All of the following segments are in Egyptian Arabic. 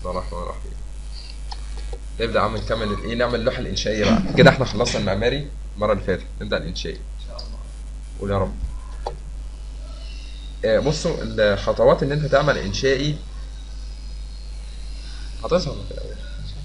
الله الرحمن الرحيم نبدا يا عم نكمل ايه نعمل اللوحه الانشائيه بقى كده احنا خلصنا المعماري المره اللي فاتت نبدا الانشائي ان شاء الله قول يا رب آه، بصوا الخطوات ان انت تعمل انشائي هتظهر في الاول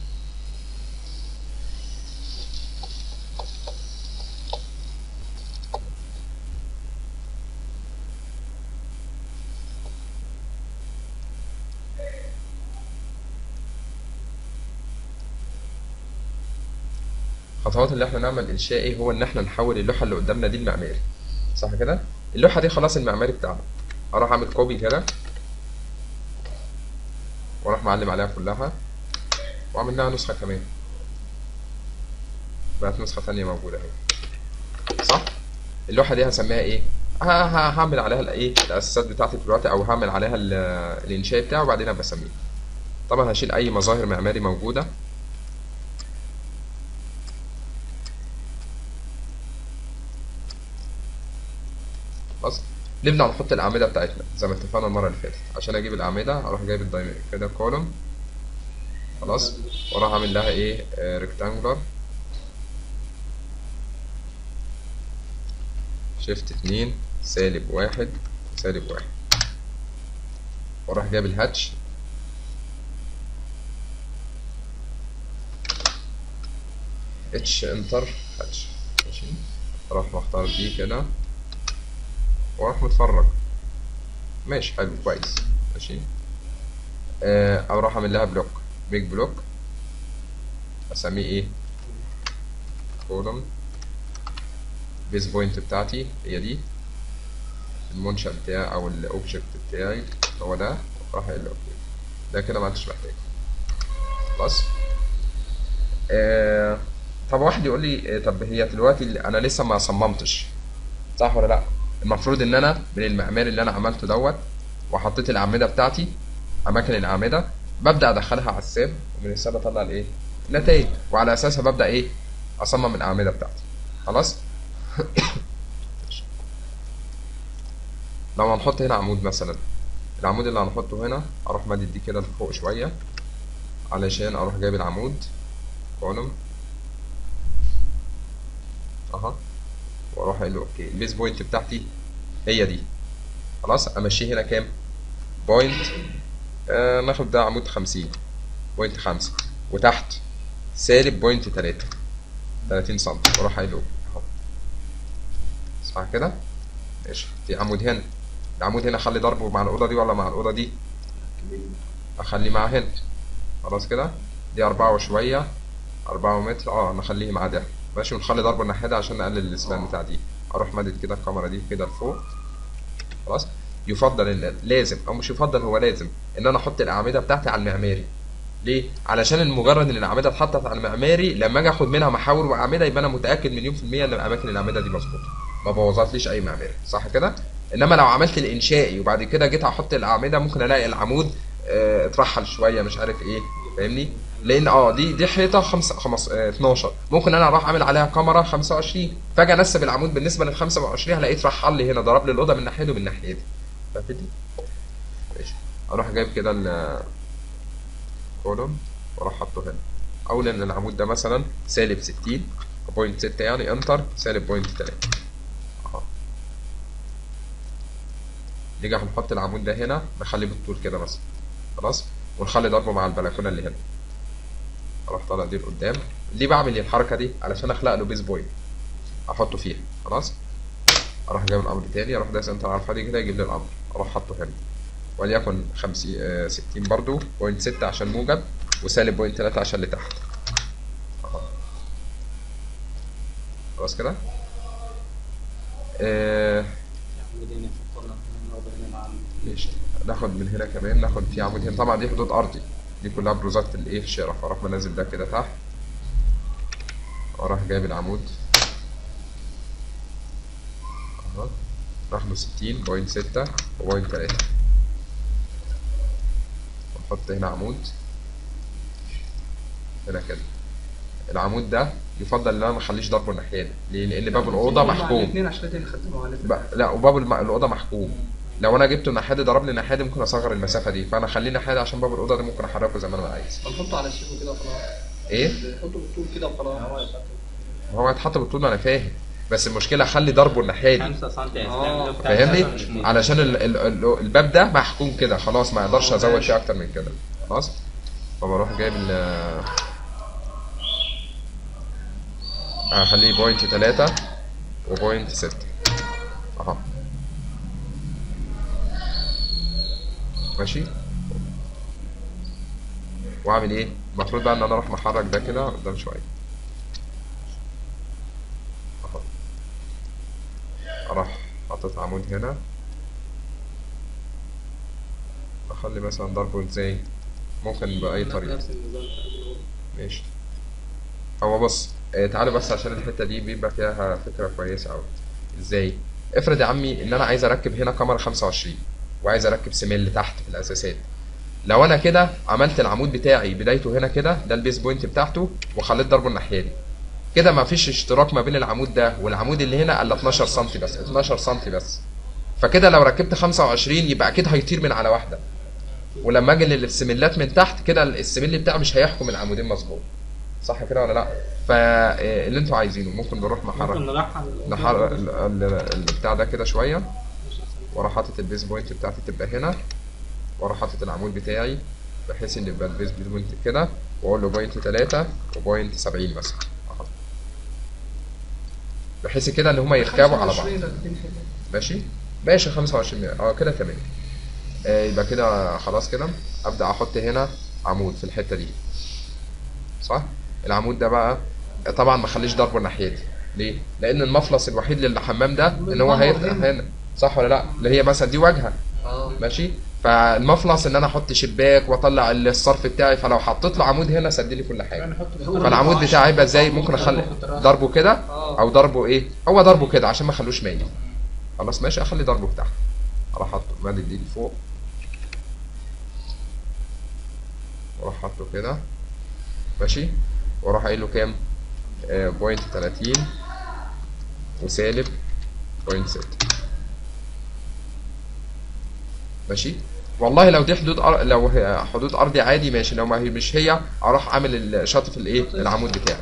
خطوات اللي احنا نعمل انشائي هو ان احنا نحول اللوحه اللي قدامنا دي المعماري صح كده اللوحه دي خلاص المعماري بتاعنا اروح اعمل كوبي كده واروح معلم عليها كلها واعمل لها نسخه كمان بقت نسخه ثانيه موجوده اهي صح اللوحه دي هسميها ايه ه- ه- هعمل عليها الايه الاساسات بتاعتي دلوقتي او هعمل عليها ال- الانشاء بتاعه وبعدين ابقى اسميه طبعا هشيل اي مظاهر معماري موجوده خلاص نبدأ نحط الأعمدة بتاعتنا زي ما اتفقنا المرة اللي فاتت عشان أجيب الأعمدة أروح جايب الدايمنت كده كولوم خلاص وأروح أعمل لها إيه ريكتانجولار شيفت اتنين سالب واحد سالب واحد وأروح جايب الهاتش اتش انتر هاتش ماشي أروح مختار دي كده واروح متفرج ماشي حلو كويس ماشي آه، او اروح اعمل لها بلوك ميك بلوك اسميه ايه كولوم بيز بوينت بتاعتي هي دي المنشأ بتاعي او الاوبجكت بتاعي هو ده راح اقول له اوكي ده كده ما عدتش محتاج خلاص آه طب واحد يقول لي آه، طب هي دلوقتي اللي- انا لسه ما صممتش صح ولا لا المفروض ان انا من المعماري اللي انا عملته دوت وحطيت الاعمده بتاعتي اماكن الاعمده ببدا ادخلها على الساب ومن الساب اطلع الايه نتائج وعلى اساسها ببدا ايه اصمم الاعمده بتاعتي خلاص لو هنحط هنا عمود مثلا العمود اللي هنحطه هنا اروح مادد دي كده لفوق شويه علشان اروح جايب العمود كولوم اها واروح اقول له اوكي البيز بوينت بتاعتي هي دي خلاص امشيه هنا كام بوينت آه ناخد ده عمود خمسين بوينت خمسة وتحت سالب بوينت تلاتة تلاتين سم واروح قايل له اهو صح كده ماشي في عمود هنا العمود هنا اخلي ضربه مع الاوضه دي ولا مع الاوضه دي اخليه مع هنا خلاص كده دي أربعة وشوية أربعة متر اه نخليه مع ده ماشي ونخلي ضربه الناحية ده عشان نقلل الاسبان بتاع دي اروح مادد كده الكاميرا دي كده لفوق خلاص يفضل ان لازم او مش يفضل هو لازم ان انا احط الاعمده بتاعتي على المعماري ليه علشان المجرد ان الاعمده اتحطت على المعماري لما اجي اخد منها محاور واعمده يبقى انا متاكد مليون في الميه ان اماكن الاعمده دي مظبوطه ما بوظتليش اي معماري صح كده انما لو عملت الانشائي وبعد كده جيت احط الاعمده ممكن الاقي العمود آه، اترحل شويه مش عارف ايه فاهمني لان اه دي دي حيطه 5 خمس آه، 12 ممكن انا اروح اعمل عليها كاميرا 25 فاجي انسب العمود بالنسبه لل 25 هلاقيه اترحل لي هنا ضرب لي الاوضه من ناحيته ومن ناحيتي فاهمني ماشي اروح جايب كده ال كولوم واروح حاطه هنا اقول ان العمود ده مثلا سالب 60 بوينت 6 يعني انتر سالب بوينت 3 اهو نيجي هنحط العمود ده هنا نخليه بالطول كده مثلا خلاص ونخلي ضربه مع البلكونه اللي هنا اروح طالع دي لقدام ليه بعمل الحركه دي علشان اخلق له بيز بوينت احطه فيها خلاص اروح جايب الامر تاني اروح دايس انتر على الفاضي كده يجيب لي الامر اروح حاطه هنا وليكن 50 آه 60 برضو بوينت 6 عشان موجب وسالب بوينت 3 عشان اللي تحت اهو خلاص كده آه عمود هنا في القرن ناخد هنا مع ال- ماشي ناخد من هنا كمان ناخد في عمود هنا طبعا دي حدود ارضي دي كلها بروزات الايه الشارع فاروح منزل ده كده تحت واروح جايب العمود اهو ناخده ستين بوينت ستة وبوينت تلاتة ونحط هنا عمود هنا كده العمود ده يفضل ان انا ما اخليش ضربه الناحيه دي ليه؟ لان باب الاوضه مع محكوم الاثنين عشان الاثنين خدتهم على ب... لا وباب الم... الاوضه محكوم لو انا جبته نحادي ضرب لي نحادي ممكن اصغر المسافه دي فانا اخليه نحادي عشان باب الاوضه ده ممكن احركه زي ما انا عايز هنحطه على الشيء كده وخلاص ايه نحطه بالطول كده وخلاص ما هو هيتحط بالطول ما انا فاهم بس المشكله اخلي ضربه الناحيه دي 5 سم يا آه. اسلام ده بتاع المسافة فاهمني مش مهم. علشان ال ال ال الباب ده محكوم كده خلاص ما اقدرش آه، ازود ماشي. فيه اكتر من كده خلاص فبروح جايب ال هخليه بوينت تلاتة وبوينت ستة اهو ماشي واعمل ايه المفروض بقى ان انا اروح محرك ده كده قدام شويه اهو اروح حاطط عمود هنا اخلي مثلا ضربه ازاي ممكن باي طريقه نفس النظام بتاع الأول. ماشي هو بص آه، تعالوا بس عشان الحته دي بيبقى فيها فكره كويسه قوي ازاي افرض يا عمي ان انا عايز اركب هنا كاميرا 25 وعايز اركب سميل تحت في الاساسات لو انا كده عملت العمود بتاعي بدايته هنا كده ده البيس بوينت بتاعته وخليت ضربه الناحيه دي كده ما فيش اشتراك ما بين العمود ده والعمود اللي هنا الا 12 سم بس 12 سم بس فكده لو ركبت 25 يبقى اكيد هيطير من على واحده ولما اجي للسميلات من تحت كده السميل بتاعه مش هيحكم العمودين مظبوط صح كده ولا لا فاللي انتوا عايزينه ممكن نروح نحرك ممكن نرحل نحرك ال- ال- البتاع ده كده شويه واروح حاطط البيس بوينت بتاعتي تبقى هنا واروح حاطط العمود بتاعي بحيث ان يبقى البيس بوينت كده واقول له بوينت 3 وبوينت 70 مثلا أهو. بحيث كده ان هما يركبوا على بعض ماشي ماشي 25 مية. اه كده تمام آه يبقى كده خلاص كده ابدا احط هنا عمود في الحته دي صح العمود ده بقى طبعا ما اخليش ضربه الناحيه دي ليه لان المفلس الوحيد للحمام ده ان هو هيفتح هنا صح ولا لا اللي هي مثلا دي واجهه اه ماشي فالمفلس ان انا احط شباك واطلع الصرف بتاعي فلو حطيت له عمود هنا سد لي كل حاجه فالعمود بتاعي يبقى ازاي ممكن اخلي ضربه كده اه او ضربه ايه هو ضربه كده عشان ما اخلوش مايل خلاص ماشي اخلي ضربه تحت اروح حاطه مادد دي لفوق واروح حاطه كده ماشي واروح قايل له كام آه بوينت 30 وسالب بوينت 6 ماشي والله لو دي حدود أر... لو هي حدود ارضي عادي ماشي لو ما هي مش هي اروح عامل الشاطف الايه العمود بتاعي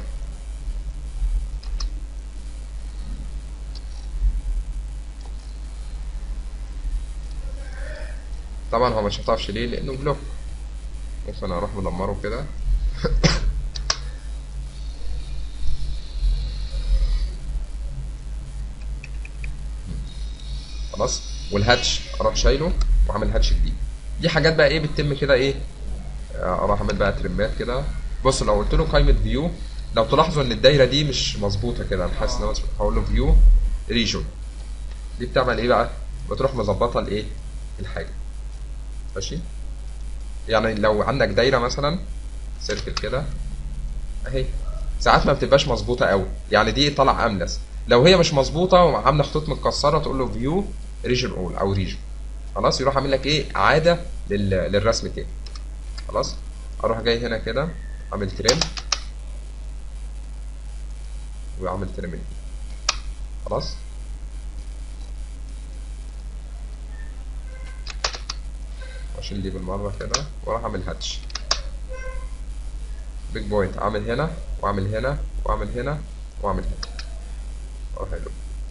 طبعا هو مش هتعرفش ليه لانه بلوك ممكن اروح مدمره كده خلاص والهاتش اروح شايله واعمل هاتش جديد دي حاجات بقى ايه بتتم كده ايه آه، اروح اعمل بقى ترمات كده بص لو قلت له قائمه فيو لو تلاحظوا ان الدايره دي مش مظبوطه كده انا حاسس ان هو هقول له فيو ريجون دي بتعمل ايه بقى بتروح مظبطه الايه الحاجه ماشي يعني لو عندك دايره مثلا سيركل كده اهي ساعات ما بتبقاش مظبوطه قوي يعني دي طالع املس لو هي مش مظبوطه وعامله خطوط متكسره تقول له فيو ريجن اول او ريجن خلاص يروح عامل لك ايه اعاده لل... للرسم تاني خلاص اروح جاي هنا كده عامل تريم واعمل تريم دي خلاص واشيل دي بالمره كده واروح اعمل هاتش بيج بوينت اعمل هنا واعمل هنا واعمل هنا واعمل هنا اه حلو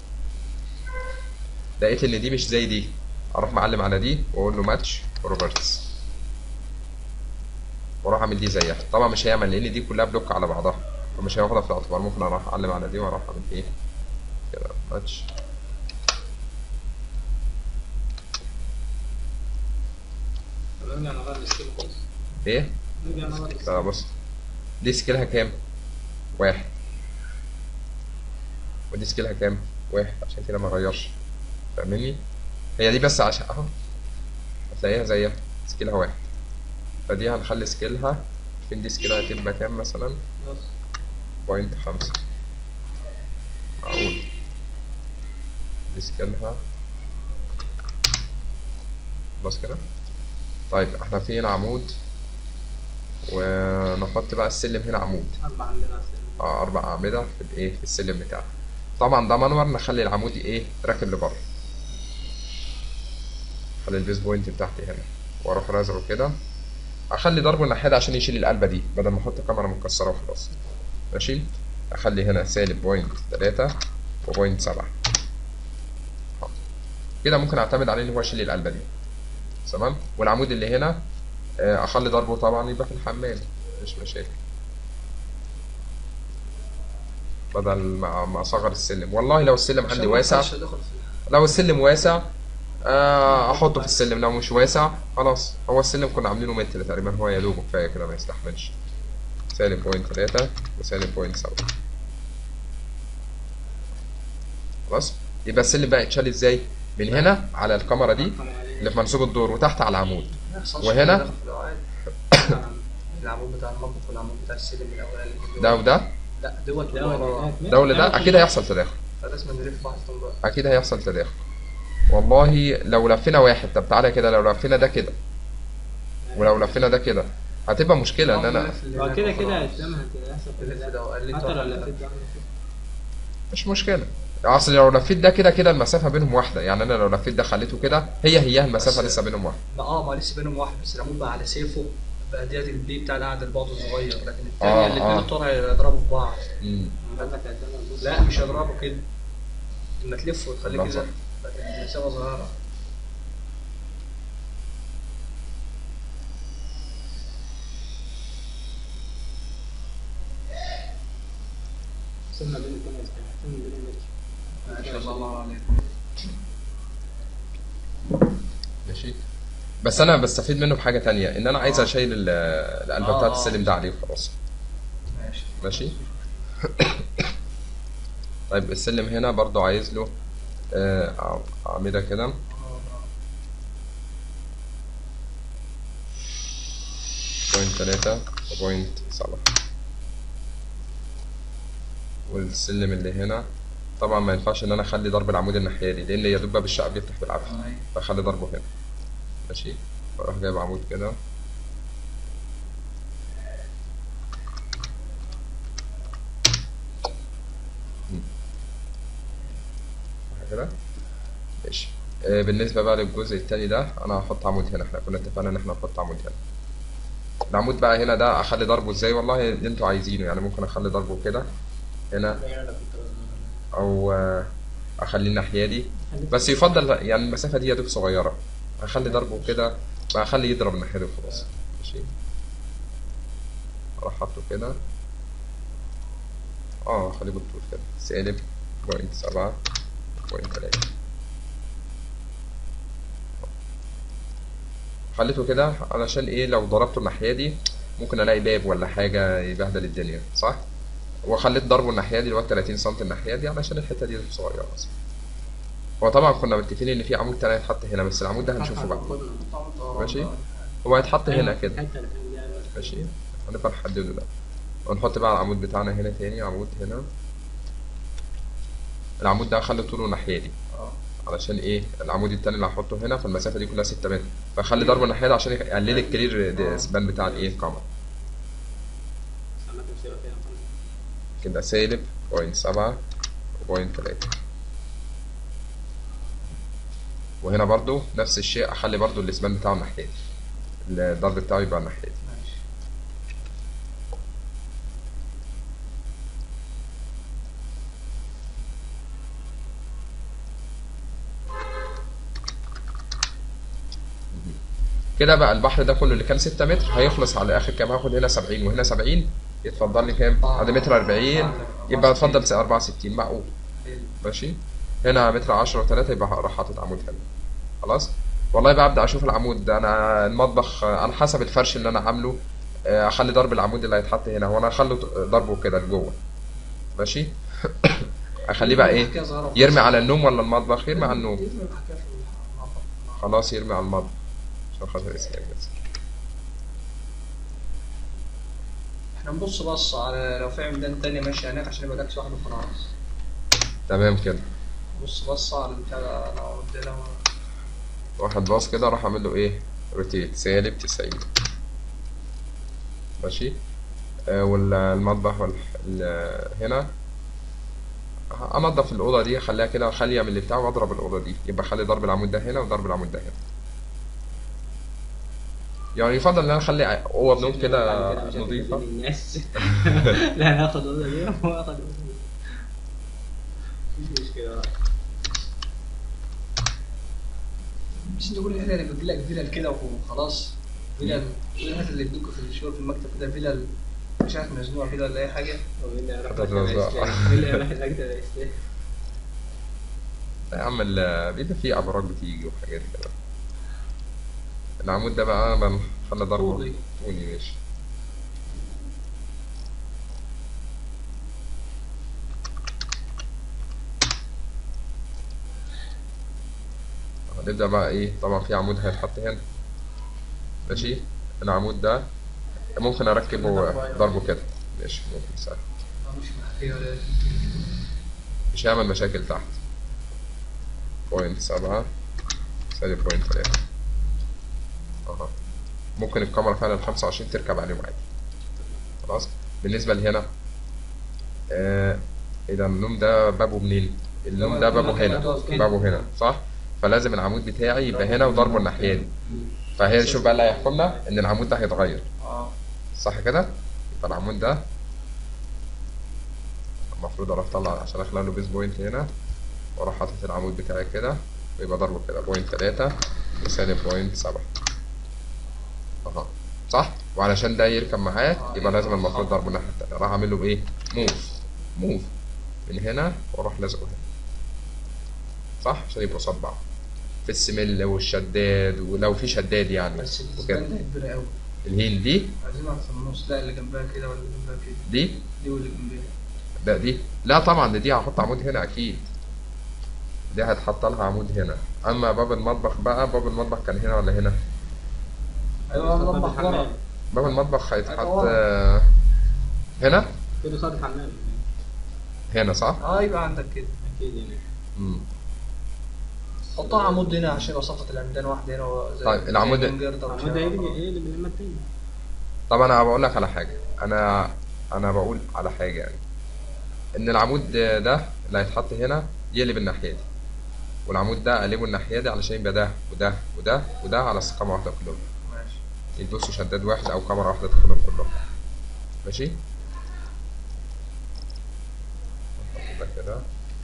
لقيت ان دي مش زي دي اروح معلم على دي واقول له ماتش روبرتس واروح اعمل دي زيها طبعا مش هيعمل لان دي كلها بلوك على بعضها فمش هياخدها في الاعتبار ممكن اروح اعلم على دي واروح اعمل ايه كده ماتش نرجع نغير السكيل خالص ايه نرجع نغير السكيل لا بص دي سكيلها كام واحد ودي سكيلها كام واحد عشان كده ما غيرش فاهمني هي دي بس عشان اهو هتلاقيها زيها سكيلها واحد فدي هنخلي سكيلها فين دي سكيلها هتبقى كام مثلا بس. بوينت خمسة معقول دي سكيلها خلاص كده طيب احنا فين عمود ونحط بقى السلم هنا عمود أربعة عندنا سكيل. اه اربع اعمده في الايه في السلم بتاعنا طبعا ده منور نخلي العمود ايه راكب لبره اخلي البيز بوينت بتاعتي هنا واروح رازعه كده اخلي ضربه الناحيه دي عشان يشيل القلبه دي بدل ما احط كاميرا مكسره وخلاص ماشي اخلي هنا سالب بوينت تلاتة وبوينت سبعة أهو. كده ممكن اعتمد عليه ان هو يشيل القلبه دي تمام والعمود اللي هنا آه، اخلي ضربه طبعا يبقى في الحمام مش مشاكل بدل ما ما اصغر السلم والله لو السلم عندي واسع لو السلم واسع آه، احطه في السلم لو مش واسع خلاص هو السلم كنا عاملينه متر تقريبا هو يا دوب كفايه كده ما يستحملش سالب بوينت تلاتة وسالب بوينت سبعة خلاص يبقى السلم بقى يتشال ازاي من هنا على الكاميرا دي اللي في منسوب الدور وتحت على العمود وهنا؟ العمود بتاع المطبخ والعمود بتاع السلم الاولاني ده وده لا دوت ده ورا ولا ده ولا ده اكيد هيحصل تداخل فلازم نلف واحد بقى اكيد هيحصل تداخل والله لو لفينا واحد طب تعالى كده لو لفينا ده كده ولو لفينا ده كده هتبقى مشكلة ان انا هو كده كده هيتلم هيحصل تلف كده ده وقلت حتى لو واحد لفيت ده. ده مش مشكلة اصل لو لفيت ده كده كده المسافة بينهم واحدة يعني انا لو لفيت ده خليته كده هي هي المسافة بس- لسه بينهم واحدة ما اه ما لسه بينهم واحد بس العمود بقى على سيفه بقى ديت البي بتاع ده عند البعد الصغير لكن آه، الثانيه الاثنين آه. الطرع يضربوا في بعض مم. عندك هيتلم بص لا مش هيضربوا كده لما تلف وتخليه لحظة. كده لكن المسافه صغيره سنة بين الاتنين هيتلم سنة بين المتر ما شاء الله الله عليك ماشي بس انا بستفيد منه بحاجة تانية ان انا عايز آه. اشيل ال- القلبة آه، بتاعت آه. السلم ده عليه وخلاص ماشي ماشي طيب السلم هنا برضو عايز له آه، اعمدة كده آه، آه. بوينت تلاتة وبوينت سبعة والسلم اللي هنا طبعا ما ينفعش ان انا اخلي ضرب العمود الناحية دي لان يا دوب باب الشقة بيفتح بالعافية أيوة. فاخلي ضربه هنا ماشي بروح جايب عمود كده مم. صح كده ماشي آه، بالنسبة بقى للجزء التاني ده انا هحط عمود هنا احنا كنا اتفقنا ان احنا نحط عمود هنا العمود بقى هنا ده اخلي ضربه ازاي والله اللي انتوا عايزينه يعني ممكن اخلي ضربه كده هنا او آه، اخليه الناحية دي بس يفضل يعني المسافة دي يا دوب صغيرة هخلي ضربه كده هخلي يضرب الناحية دي وخلاص ماشي اروح حاطه كده اه خليه بالطول كده سالب بوينت سبعة بوينت تلاتة خليته كده علشان ايه لو ضربته الناحية دي ممكن الاقي باب ولا حاجة يبهدل الدنيا صح وخليت ضربه الناحية دي اللي هو 30 سم الناحية دي علشان الحتة دي صغيرة اصلا هو طبعا كنا متفقين ان في عمود تاني هيتحط هنا بس العمود ده هنشوفه بقى ماشي هو هيتحط هنا كده الحتة اللي كان بيها ماشي هنبقى نحدده ده ونحط بقى العمود بتاعنا هنا تاني عمود هنا العمود ده هخلي طوله الناحية دي اه علشان ايه العمود التاني اللي هحطه هنا فالمسافة دي كلها 6 متر فخلي ضربه الناحية دي عشان يقلل الكلير دي- سبان بتاع الايه الكاميرا عامة مش هيبقى فيها فرق. كده سالب بوينت سبعة وبوينت تلاتة وهنا برضو نفس الشيء اخلي برضو الاسبان بتاعه الناحية دي الضرب بتاعه يبقى الناحية دي ماشي كده بقى البحر ده كله اللي كان 6 متر هيخلص على اخر كام هاخد هنا 70 وهنا 70 يتفضل لي كام؟ آه. ادي متر 40 يبقى اتفضل 64 معقول حلو. ماشي هنا متر 10 و3 يبقى هروح حاطط عمود هنا خلاص والله بقى ابدا اشوف العمود ده انا المطبخ آه، على حسب الفرش اللي انا عامله آه، اخلي ضرب العمود اللي هيتحط هنا هو انا اخلي ضربه كده لجوه ماشي اخليه بقى ايه حكاية صغيرة. يرمي على النوم ولا المطبخ يرمي على النوم يرمي حكاية في المطبخ. خلاص يرمي على المطبخ عشان خاطر اسلام بس احنا نبص بص على لو في عمدان تاني ماشي هناك عشان يبقى داكس واحد وخلاص تمام كده بص بص على البتاع ده لو عندنا واحد باص كده راح اعمل له ايه روتيت سالب 90 ماشي آه والمطبخ وال... ال- هنا انضف الاوضه دي اخليها كده خاليه من اللي بتاعه واضرب الاوضه دي يبقى اخلي ضرب العمود ده هنا وضرب العمود ده هنا يعني يفضل ان انا اخلي اوض نوم بعد كده مش نظيفه هتبقى الناس لا ناخد اوضه دي واخد اوضه دي مفيش مشكله بس نقول ان احنا نبقى لك فيلل كده وخلاص فيلل كل الحاجات اللي بيدوكوا في الشغل في المكتب كده فيلل مش عارف مزنوع كده ولا اي حاجه ومين اللي هيروح حتى مكتب توزع. الإسلام؟ مين اللي هيروح المكتب الإسلام؟ يا عم ال- بيبقى فيه ابراج بتيجي وحاجات كده العمود ده بقى بنخلي ضربه طولي. طولي ماشي هنبدأ بقى ايه طبعا في عمود هيتحط هنا ماشي العمود ده ممكن اركبه ضربه كده ماشي ممكن سهل آه، مش محكيه ولا مش هيعمل مشاكل تحت بوينت سبعة سالب بوينت تلاتة اها ممكن الكاميرا فعلا الخمسة وعشرين تركب عليهم عادي خلاص بالنسبة لهنا آه ايه ده النوم ده بابه منين؟ النوم ده بابه هنا بابه هنا صح؟ فلازم العمود بتاعي يبقى هنا وضربه الناحية دي فهي شوف بقى اللي هيحكمنا ان العمود ده هيتغير اه صح كده؟ يبقى العمود ده المفروض اروح اطلع عشان اخلق له بيز بوينت هنا واروح حاطط العمود بتاعي كده ويبقى ضربه كده بوينت تلاتة وسالب بوينت سبعة اها صح؟ وعلشان ده يركب معاه يبقى لازم المفروض ضربه الناحية التانية راح اعمل له بايه؟ موف موف من هنا واروح لازقه هنا صح؟ عشان يبقوا قصاد بعض في السمل والشداد ولو في شداد يعني بس وكده الاسبان ده كبيره قوي الهين دي عايزينها في النص لا اللي جنبها كده ولا اللي جنبها كده دي دي واللي جنبها ده دي لا طبعا ده دي هحط عمود هنا اكيد دي هتحط لها عمود هنا اما باب المطبخ بقى باب المطبخ كان هنا ولا هنا ايوه صوت مطبخ الحمام. ورا باب المطبخ هيتحط أيوة. آه، هنا كده صوت الحمام هنا صح اه يبقى عندك كده اكيد يعني مم. حطها عمود هنا عشان وصفة العمدان واحدة هنا و- زي طيب، العمود زي ده- الجردة العمود وكده. ده يجي ايه اللي باللمه التاني طب انا بقول لك على حاجه انا انا بقول على حاجه يعني ان العمود ده اللي هيتحط هنا يقلب الناحيه دي والعمود ده اقلبه الناحيه دي علشان يبقى ده وده وده وده على استقامه واحده كلهم ماشي يدوسوا شداد واحد او كاميرا واحده تاخدهم كلهم ماشي نحط ده كده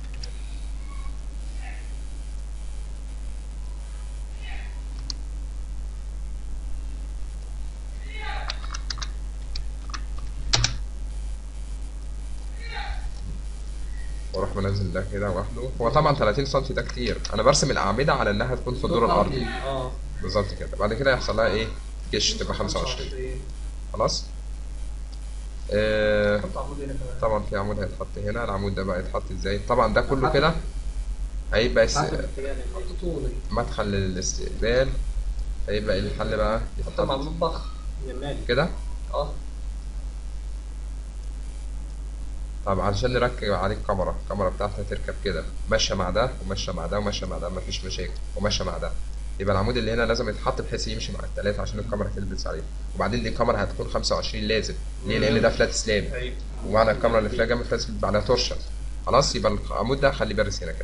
واروح منزل ده كده لوحده هو طبعا 30 سم ده كتير انا برسم الاعمده على انها تكون في الدور الارضي اه بالظبط كده بعد كده يحصل لها ايه كش تبقى 25 خلاص آه حط عمود هنا كمان طبعا في عمود هيتحط هنا العمود ده بقى يتحط ازاي طبعا ده كله كده هيبقى يس- حسب اتجاه ال- حط طولي مدخل للاستقبال هيبقى ايه الحل بقى حط مع يتحط المطبخ جمالي كده اه طب علشان نركب عليه الكاميرا الكاميرا بتاعتها تركب كده ماشيه مع ده وماشيه مع ده وماشيه مع ده مفيش مشاكل وماشيه مع ده يبقى العمود اللي هنا لازم يتحط بحيث يمشي مع الثلاثه عشان الكاميرا تلبس عليه وبعدين دي الكاميرا هتكون 25 لازم ليه لان ده فلات سلاب ايوه ومعنى الكاميرا اللي فيها جنب فلات سلاب عليها تورشن خلاص يبقى العمود ده خليه بارز هنا كده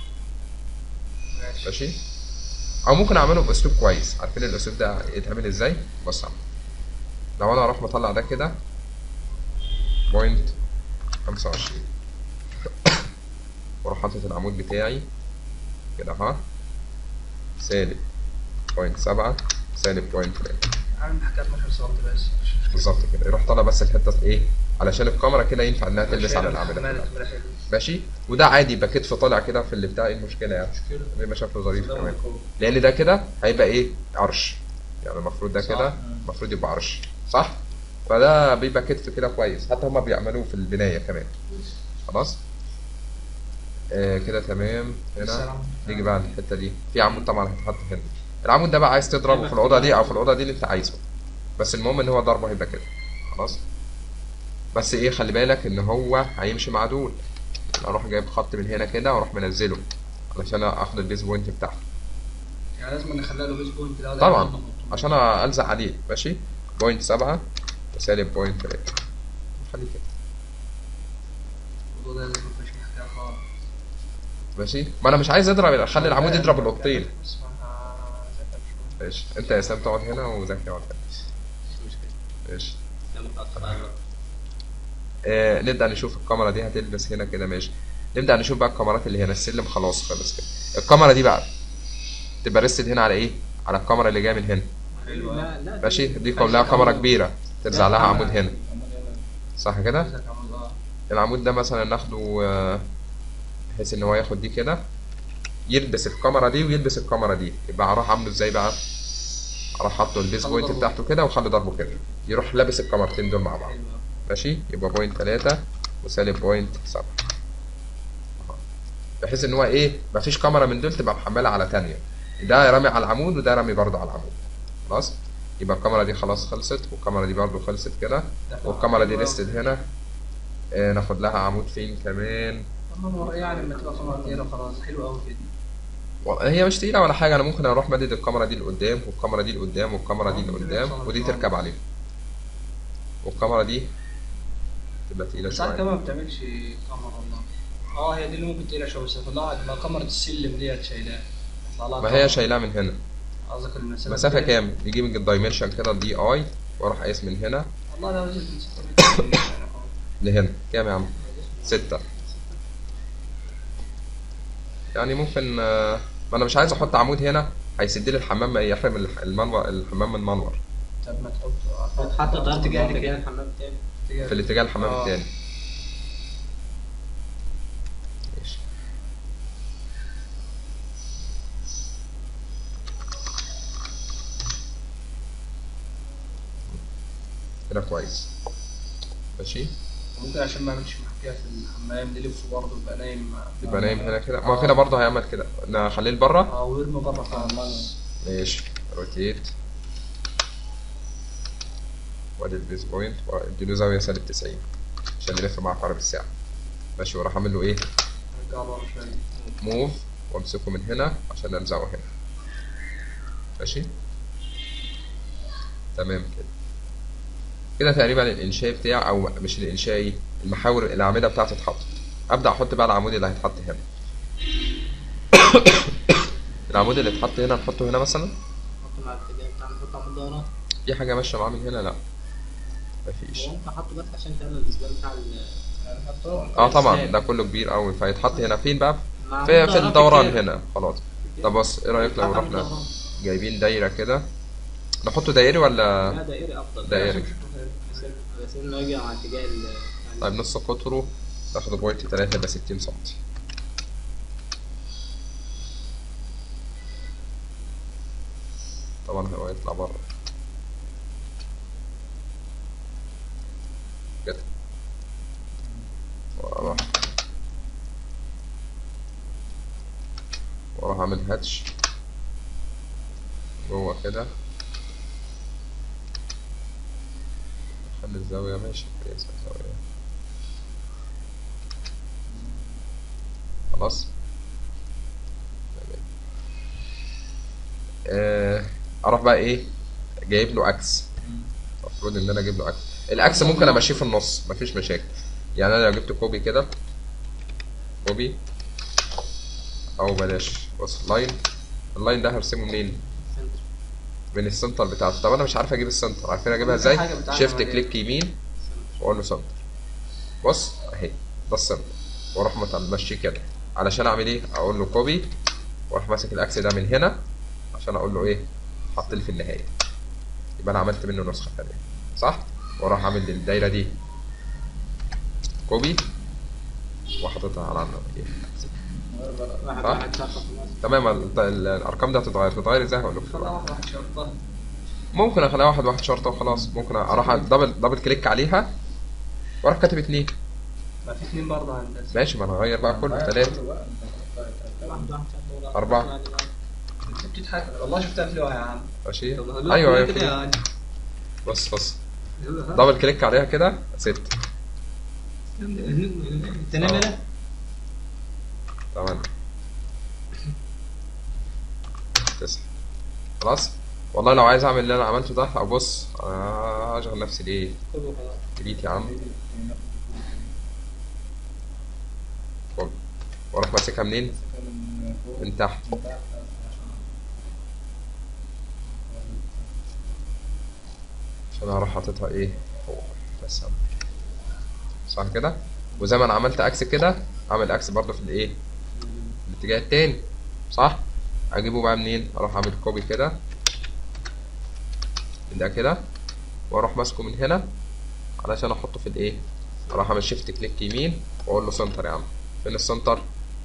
ماشي ماشي او ممكن اعمله باسلوب كويس عارفين الاسلوب ده يتعمل ازاي بص يا عم لو انا اروح مطلع ده كده بوينت 25 واروح حاطط العمود بتاعي كده اهو سالب بوينت سبعة سالب بوينت تلاتة عامل حكاية 12 سم بس بالظبط كده يروح طالع بس الحتة ايه علشان الكاميرا كده ينفع انها تلبس على الاعمدة الكاميرا كلها الكاميرا حلوة ماشي وده عادي يبقى كتف طالع كده في اللي بتاع ايه المشكلة يعني مشكلة بيبقى شكله ظريف ده كمان مكروه. لان ده كده هيبقى ايه عرش يعني المفروض ده صح. كده المفروض يبقى عرش صح فده بيبقى كتف كده كويس حتى هما بيعملوه في البنايه كمان خلاص آه كده تمام هنا السلام. نيجي بقى الحته دي في عمود طبعا هيتحط هنا العمود ده بقى عايز تضربه في الاوضه دي او في الاوضه دي اللي انت عايزه بس المهم ان هو ضربه هيبقى كده خلاص بس ايه خلي بالك ان هو هيمشي مع دول اروح جايب خط من هنا كده واروح منزله علشان اخد البيز بوينت بتاعته يعني لازم نخليها له بيس بوينت الأول طبعا عشان نحطه. عشان الزق عليه ماشي بوينت سبعة وسالب بوينت تلاتة خليه كده الموضوع ده لازم مفيش حكاية خالص ماشي ما انا مش عايز اضرب اخلي العمود يضرب الاوضتين بس ما- ذاكر ماشي انت يا اسلام تقعد هنا وزكي يقعد هنا مش مشكله ماشي لما تقطع على الوقت. آه نبدأ نشوف الكاميرا دي هتلبس هنا كده ماشي نبدأ نشوف بقى الكاميرات اللي هنا السلم خلاص خلص كده الكاميرا دي بقى تبقى ريستد هنا على ايه على الكاميرا اللي جايه من هنا حلو لا لا ماشي دي كلها كاميرا كبيرة ترزع لها عمود هنا صح كده عندك عمود اه العمود ده مثلا ناخده آه، بحيث ان هو ياخد دي كده يلبس الكاميرا دي ويلبس الكاميرا دي يبقى هروح عامله ازاي بقى اروح حاطه البيس خلي بوينت ضربه. بتاعته كده واخلي ضربه كده يروح لابس الكاميرتين دول مع بعض حلو أوي. ماشي يبقى بوينت تلاتة وسالب بوينت سبعة أهو. بحيث ان هو ايه مفيش كاميرا من دول تبقى محملة على تانية ده رامي على العمود وده رامي برضه على العمود خلاص يبقى الكاميرا دي خلاص خلصت والكاميرا دي برضه خلصت كده والكاميرا دي ريستد هنا آه ناخد لها عمود فين كمان طب يعني لما تبقى كاميرا كتيرة خلاص حلو قوي كده والله هي مش تقيلة ولا حاجة أنا ممكن أروح مدد الكاميرا دي لقدام والكاميرا دي لقدام والكاميرا دي لقدام ودي تركب عليها والكاميرا دي تبقى تقيلة ساعات شوية كمان ما بتعملش كاميرا والله اه هي دي اللي ممكن تقيلة شوية بس هتطلعها تبقى كاميرا السلم ديت شايلاها يطلع لها ما كاميرا. هي شايلاها من هنا قصدك المسافة مسافة دي؟ كام؟ نجيب الدايمنشن كده دي اي واروح قايس من هنا والله لو نزلت من 6 متر لهنا كام يا عم؟ ستة يعني ممكن آه، ما أنا مش عايز أحط عمود هنا هيسد لي الحمام يحرم الح- المنور الحمام من المنور طب ما تحط هتحط ضرب اتجاه اتجاه كده الحمام التاني في الاتجاه الحمام آه. التاني ماشي كده كويس ماشي ممكن عشان ما اعملش محكية في الحمام نلف برضه يبقى نايم يبقى نايم هنا كده ما هو كده برضه هيعمل كده نخليه لبره اه ويرمي بره خالص ماشي روتيت وادي البيس بوينت واديله زاوية سالب 90 عشان يلف مع عقارب الساعة ماشي وراح اعمل له ايه ارجع بره شوية موف وامسكه من هنا عشان الزقه هنا ماشي تمام كده كده تقريبا الانشاء بتاع او مش الانشائي المحاور الاعمده بتاعتي اتحطت ابدا احط بقى العمود اللي هيتحط هنا العمود اللي اتحط هنا نحطه هنا مثلا نحط مع الاتجاه بتاع نحط عمود ظهرها في حاجه ماشيه معاه من هنا لا مفيش وممكن احطه بس عشان تعمل الاسبان بتاع ال اه طبعا السلاب. ده كله كبير قوي فيتحط هنا فين بقى مع في عمود في ظهرها الدوران كتير. هنا خلاص طب بص ايه رايك لو نحط عمود رحنا ظهرها. جايبين دايره كده نحطه دايري ولا لا دائري افضل دائري. بس انه يجي مع اتجاه ال يعني طيب نص قطره ناخد بوينت تلاتة يبقى ستين سنتي طبعا هو يطلع بره كده واروح واروح اعمل هاتش جوه كده خلي الزاوية ماشي كويسة الزاوية خلاص تمام آه، اروح بقى ايه جايب له اكس المفروض ان انا اجيب له اكس الاكس ممكن امشيه في النص مفيش مشاكل يعني انا لو جبت كوبي كده كوبي او بلاش بص لاين اللاين ده هرسمه منين سنتر من السنتر بتاعته طب انا مش عارف اجيب السنتر عارفين اجيبها ازاي حاجة بتعلم شيفت عليها. كليك يمين سنتر واقول له سنتر بص اهي ده السنتر واروح مت- ماشيه كده علشان اعمل ايه اقول له كوبي واروح ماسك الاكس ده من هنا عشان اقول له ايه حط لي في النهايه يبقى انا عملت منه نسخه ثانيه صح واروح اعمل للدايره دي كوبي وحاططها على ايه واحد صح؟ واحد شرطة في النص تمام ال- ال- الارقام دي هتتغير تتغير ازاي هقول لكم خليها واحد واحد شرطة ممكن اخليها واحد واحد شرطه وخلاص ممكن اروح دبل دبل كليك عليها واروح كاتب اتنين ما في اتنين برضه هندسة ماشي ما انا هغير بقى كله تلاته واحد واحد شرطة ولا- أربعة. يعني واحد. انت بتضحك والله شفتها في لوحة يا عم ماشي طب هقول لك ايوه ايوه كده في يعني. بص بص يلا ها. دبل كليك عليها كده ست انت نايم انا تمام تسعة خلاص والله لو عايز اعمل اللي انا عملته ده ابص انا هشغل نفسي ليه كله خلاص ديليت يا عم كوبي واروح ماسكها منين من تحت فانا هروح حاططها ايه فوق بس أهو. صح كده وزي ما انا عملت اكس كده اعمل اكس برضه في الايه الاتجاه التاني صح اجيبه بقى منين اروح اعمل كوبي كده من ده كده واروح ماسكه من هنا علشان احطه في الايه اروح اعمل شيفت كليك يمين واقول له سنتر يا عم فين السنتر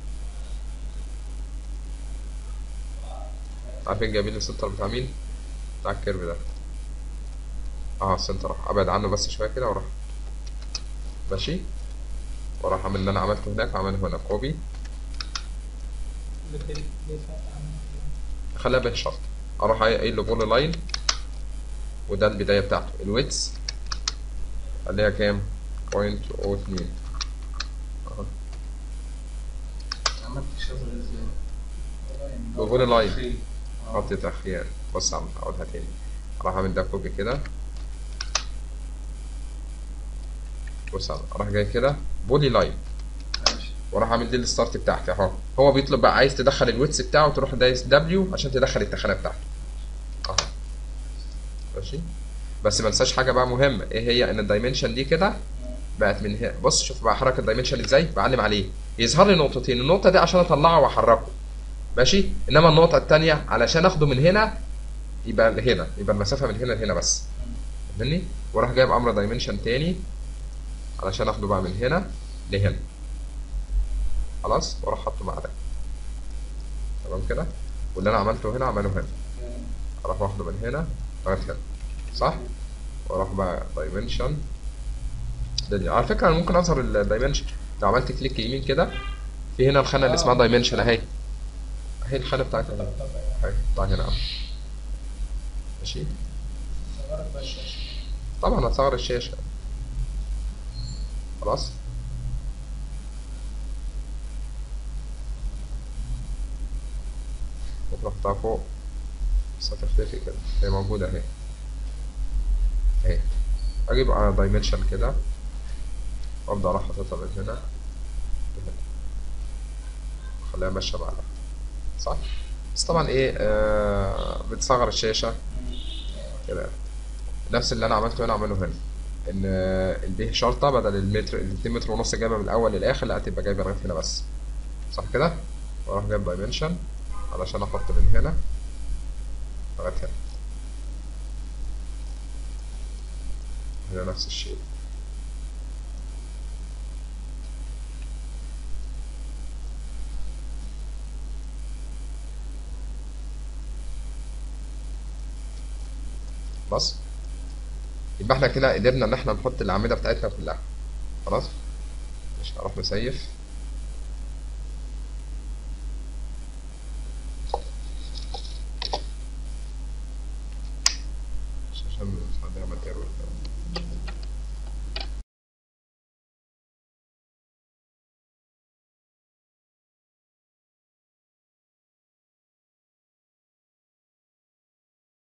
عارفين جايبين لي السنتر بتاع مين بتاع الكيرف ده اه السنتر اهو ابعد عنه بس شويه كده واروح ماشي واروح اعمل اللي انا عملته هناك واعمله هنا كوبي اخليها بين شرط اروح قايل له بول لاين وده البدايه بتاعته الويتس خليها كام بوينت او اتنين اهو عملت الشغل ازاي؟ بقول لاين. خير. آه. حط تأخير بص عم اقولها تاني اروح اعمل ده كوبي كده بص عم اروح جاي كده بودي لاين ماشي واروح اعمل دي الستارت بتاعتي اهو هو بيطلب بقى عايز تدخل الويتس بتاعه تروح دايس دبليو عشان تدخل التخانه بتاعته اهو ماشي بس ما انساش حاجه بقى مهمه ايه هي ان الدايمنشن دي كده بقت من هنا بص شوف بقى حركه الدايمنشن ازاي بعلم عليه يظهر لي نقطتين النقطه دي عشان اطلعه واحركه ماشي انما النقطه الثانيه علشان اخده من هنا يبقى هنا يبقى المسافه من هنا لهنا بس فاهمني واروح جايب امر دايمنشن تاني علشان اخده بقى من هنا لهنا خلاص واروح حاطه مع ده تمام كده واللي انا عملته هنا اعمله هنا اروح واخده من هنا لغايه هنا صح واروح بقى دايمنشن ده دي. على فكره انا ممكن اظهر الدايمنشن لو عملت كليك يمين كده في هنا الخانه اللي اسمها دايمنشن اهي اهي الخانه بتاعتها اهي اهي بتاع هنا اهو ماشي طبعا هتصغر الشاشه خلاص ممكن احطها فوق بس هتختفي كده هي موجودة اهي اهي اجيب على دايمنشن كده وابدا اروح حاططها من هنا لهنا خليها ماشية مع ده صح بس طبعا ايه آه بتصغر الشاشة كده نفس اللي انا عملته هنا اعمله هنا ان آه، البيه شرطة بدل المتر الاتنين متر ونص جايبها من الاول للاخر لا هتبقى جايبة لغاية هنا بس صح كده واروح جايب دايمنشن علشان احط من هنا لغاية هنا هنا نفس الشيء بس يبقى احنا كده قدرنا ان احنا نحط الاعمده بتاعتنا كلها خلاص مش هروح مسيف مش عشان مش عندي عمل ايرور